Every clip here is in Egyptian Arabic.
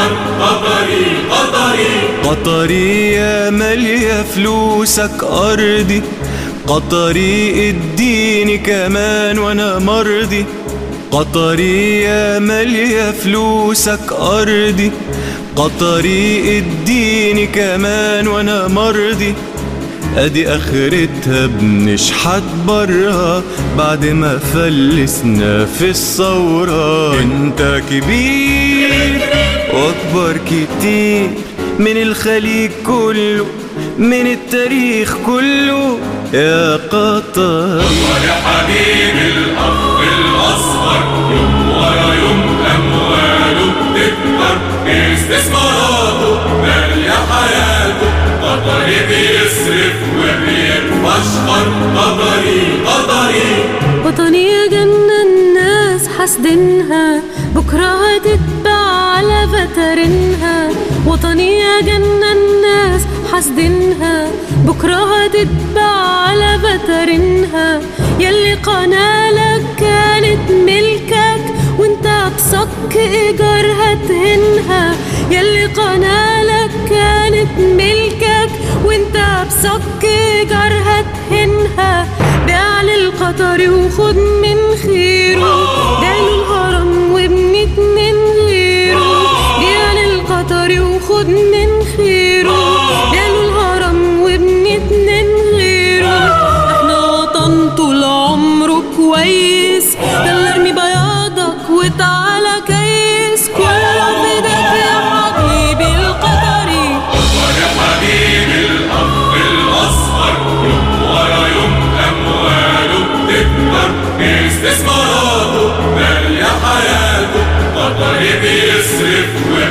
فاشخر قطري قطري قطري يا مالية فلوسك أرضي قطري اديني كمان وانا مرضي قطري يا مالية فلوسك أرضي قطري اديني كمان وانا مرضي ادي اخرتها بنشحت برا بعد ما فلسنا في الثورة انت كبير واكبر كتير من الخليج كله من التاريخ كله يا قطر ويا حبيب الأخ الأصغر يوم ورا يوم أمواله بتكبر استثماراته مالية حياته قطري بيصرف وبيتفشخر قطري قطري وطنية جنة الناس حاسدينها بكرة هتتباع على فترنها وطنية جنة الناس حاسدينها بكرة هتتباع على فترنها يلي قنالك كانت ملكك وانت بصك ايجارها تهنها يلي قنالك كانت ملكك وانت بصك ايجارها تهنها بيع للقطري وخد من خيره داله الهرم وابني اتنين غيره بيع للقطري وخد من خيره داله الهرم وابني اتنين غيره احنا وطن طول عمره كويس يلا ارمي بياضك وتعالى كيس كله في ايدك يا حبيبي القطري ويا حبيب الأخ الأصغر يوم ورا يوم أمواله بتكبر استثماراته مالية حياته قطري بيصرف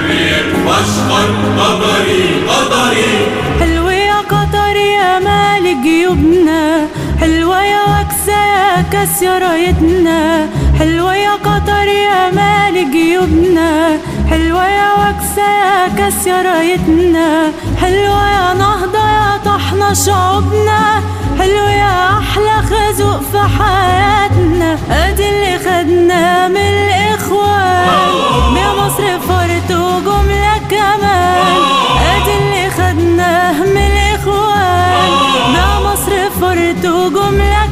وبيتفشخر قطري قطري حلوة يا قطر يا مال جيوبنا حلوة يا وكسة يا كاس يا رايتنا حلوة يا قطر يا مال جيوبنا حلوة يا وكسة يا كاس يا رايتنا حلوة يا نهضة يا طحنا شعوبنا حلو يا أحلى خازوق في حياتنا أدي اللي خدناه من الإخوان يا مصر فرت وجملة كمان أدي اللي خدناه من الإخوان يا مصر فرت وجملة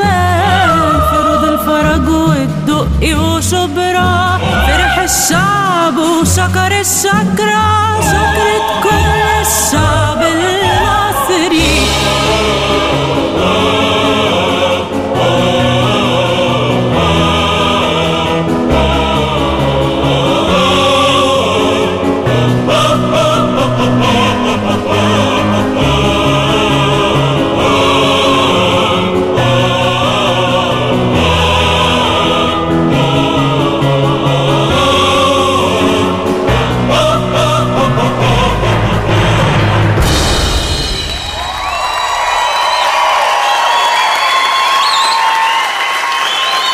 كمان فرض الفرج والدقي وشبرا فرح الشعب وشكر الشكرة شكرة كل